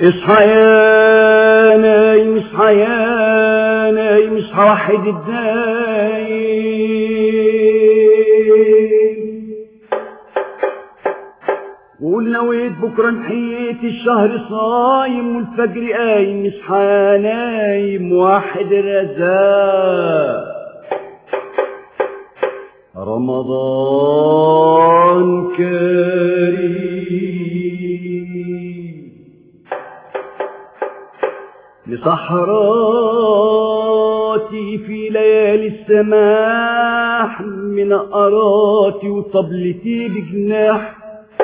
اصحى يا نايم اصحى يا نايم اصحى وحد الدايم قول نويت بكرة نحيت الشهر صايم والفجر قايم اصحى يا نايم واحد الرزاق رمضان كريم لصحراتي في ليالي السماح من أراتي وطبلتي بجناح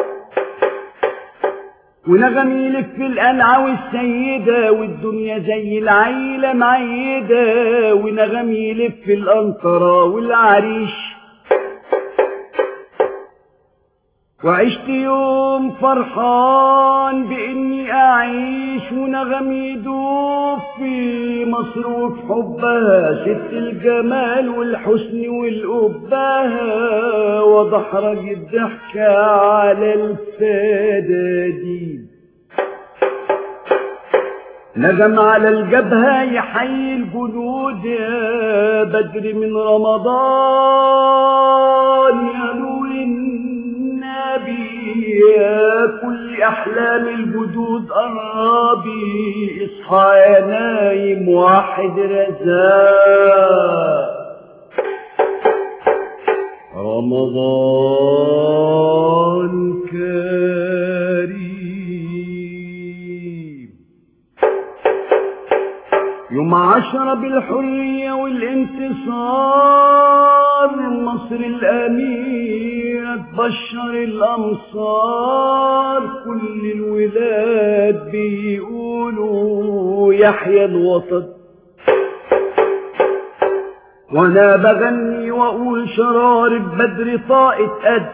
ونغمي لك في القلعة والسيدة والدنيا زي العيلة معيدة ونغمي لك في الأنطرة والعريش وعشت يوم فرحان بإني أعيش ونغمي يدوب في مصروف حبها ست الجمال والحسن والأبها وضحرج الضحكة على الفدادين نغم على الجبهة يحيي الجنود يا بدر من رمضان يا نور النبي يا كل أحلام الجدود قرابي اصحى يا نايم واحد رزاق رمضان كريم يوم عشرة بالحرية والانتصار مصر الأميرة تبشر الأمصار كل الولاد بيقولوا يحيى الوطن وانا بغني واقول شرار بدر طاقة قدر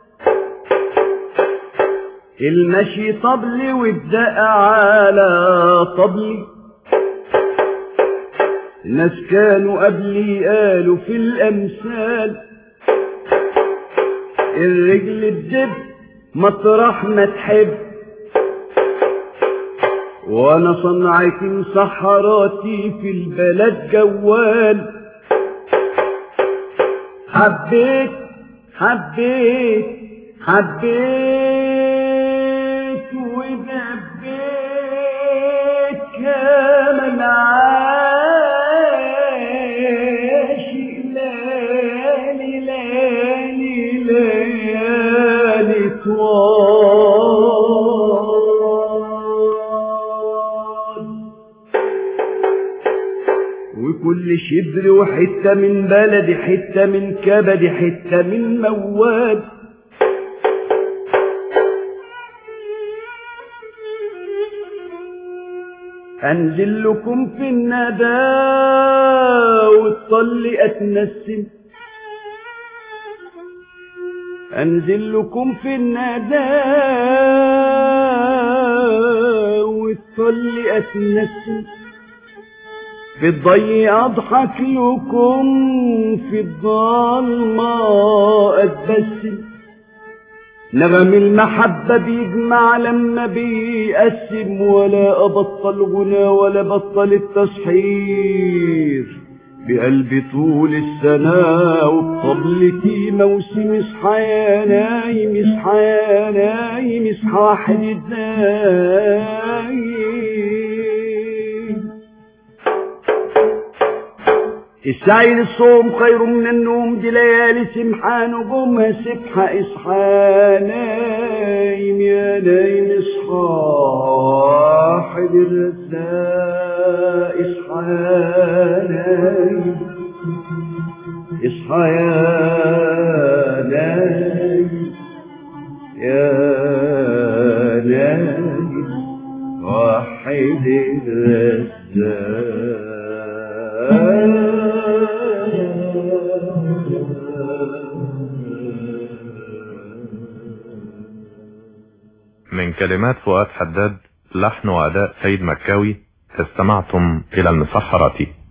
المشي طبلي والدق على طبلي الناس كانوا قبلي قالوا في الامثال الرجل الدب مطرح ما تحب وانا صنعتي مسحراتي في البلد جوال حبيت حبيت حبيت ودبيت كامل عاشق ليالي ليالي ليالي طوال وكل شبر وحتة من بلدي حتة من كبدي حتة من مواد أنزل لكم في الندى والطل أتنسم أنزل لكم في الندى والطل أتنسم في الضي أضحك لكم في الضلمة أتبسم نغم المحبة بيجمع لما بيقسم ولا أبطل غنى ولا بطل التصحير بقلبي طول السنة وبطبلتي موسم اصحى يا نايم اصحى يا نايم اصحى واحد الدايم السعي للصوم خير من النوم دي ليالي سمحة نجومها سبحة اصحى نايم يا نايم اصحى واحد الرزاق اصحى يا نايم اصحى يا نايم يا نايم وحد من كلمات فؤاد حداد لحن وأداء سيد مكاوي استمعتم إلى المسحرة